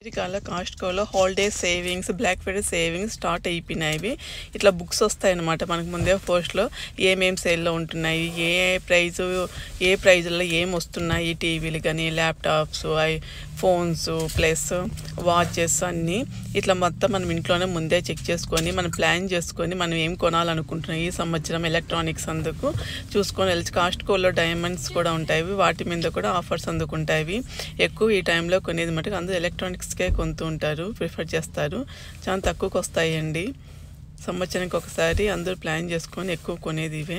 అమెరికాలో కాస్ట్కోలో holiday savings Black Friday savings start అయిపోయినాయి ఇట్లా బుక్స్ వస్తాయి అన్నమాట మనకు ముందే పోస్ట్లో ఏమేమి సేల్లో ఉంటున్నాయి ఏ ప్రైజ్ ఏ ప్రైజ్లో ఏం వస్తున్నాయి టీవీలు కానీ laptops iPhones plus watches అన్నీ ఇట్లా మొత్తం మనం ఇంట్లోనే ముందే చెక్ చేసుకొని మనం ప్లాన్ చేసుకొని మనం ఏం కొనాలనుకుంటున్నాం ఈ సంవత్సరం ఎలక్ట్రానిక్స్ అందుకు చూసుకొని వెళ్ళి కాస్ట్కోలో డైమండ్స్ కూడా ఉంటాయి వాటి మీద కూడా ఆఫర్స్ అందుకుంటాయి ఎక్కువ ఈ టైంలో కొనేది మటుకు అందరూ ఎలక్ట్రానిక్స్కే కొంటూ ఉంటారు ప్రిఫర్ చేస్తారు చాలా తక్కువకి వస్తాయండి సంవత్సరానికి ఒకసారి అందరూ ప్లాన్ చేసుకొని ఎక్కువ కొనేది ఇవే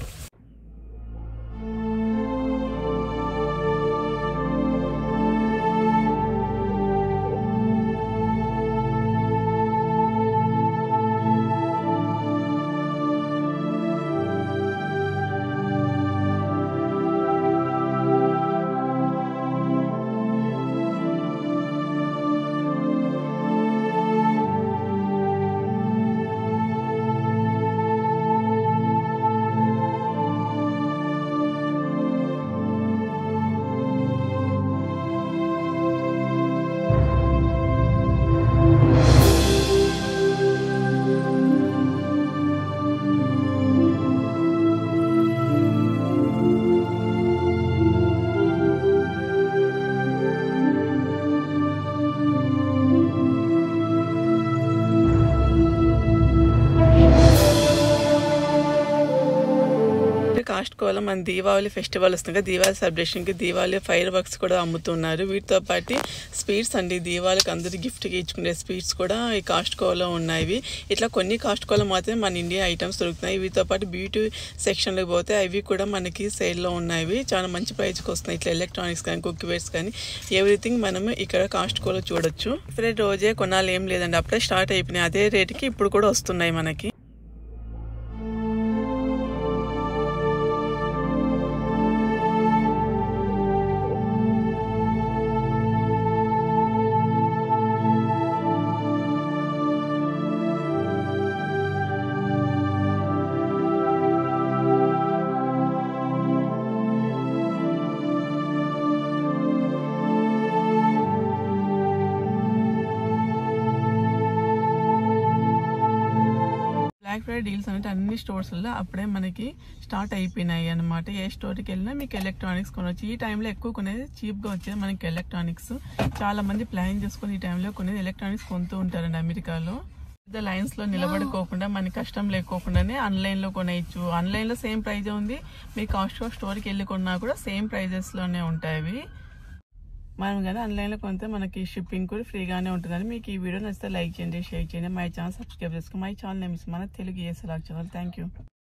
కాస్ట్కోలో మన దీపావళి ఫెస్టివల్ వస్తుంది కదా దీపావళి సెలబ్రేషన్కి దీపావళి ఫైర్ వర్క్స్ కూడా అమ్ముతున్నారు వీటితో పాటు స్వీట్స్ అండి దీపావళికి అందరూ గిఫ్ట్గా ఇచ్చుకునే స్వీట్స్ కూడా ఈ కాస్ట్కోలో ఉన్నాయి ఇట్లా కొన్ని కాస్ట్కోలో మాత్రమే మన ఇండియా ఐటమ్స్ దొరుకుతున్నాయి వీటితో పాటు బ్యూటీ సెక్షన్లోకి పోతే అవి కూడా మనకి సేల్లో ఉన్నాయి చాలా మంచి ప్రైస్కి వస్తున్నాయి ఇట్లా ఎలక్ట్రానిక్స్ కానీ కుక్కీవేర్స్ కానీ ఎవ్రీథింగ్ మనము ఇక్కడ కాస్ట్కోలో చూడొచ్చు ఇప్పుడే రోజే కొనాలి ఏం లేదండి అప్పుడే స్టార్ట్ అయిపోయినాయి అదే రేటుకి ఇప్పుడు కూడా వస్తున్నాయి మనకి బ్లాక్ ఫ్రైడే డీల్స్ అనేది అన్ని స్టోర్స్లో అప్పుడే మనకి స్టార్ట్ అయిపోయినాయి అనమాట ఏ స్టోర్కి వెళ్ళినా మీకు ఎలక్ట్రానిక్స్ కొనవచ్చు ఈ టైంలో ఎక్కువ కొనేది చీప్గా వచ్చేది మనకి ఎలక్ట్రానిక్స్ చాలా మంది ప్లాన్ చేసుకుని ఈ టైంలో కొనేది ఎలక్ట్రానిక్స్ కొంటూ ఉంటారండి అమెరికాలో పెద్ద లైన్స్ లో నిలబడుకోకుండా మనకి కష్టం లేకోకుండానే ఆన్లైన్ లో కొనేయచ్చు ఆన్లైన్ లో సేమ్ ప్రైజ్ ఉంది మీ కాస్ట్ స్టోర్కి వెళ్ళి కొన్నా కూడా సేమ్ ప్రైజెస్ లోనే ఉంటాయి మనం కానీ ఆన్లైన్లో కొంటే మనకి షిప్పింగ్ కూడా ఫ్రీగానే ఉంటుందని మీకు ఈ వీడియో నచ్చితే లైక్ చేయండి షేర్ చేయండి మై ఛానల్ సబ్స్క్రైబ్ చేసుకోండి మై ఛానల్ నేమ్స్ మన తెలుగు ఏసలాగ్ ఛానల్ థ్యాంక్ యూ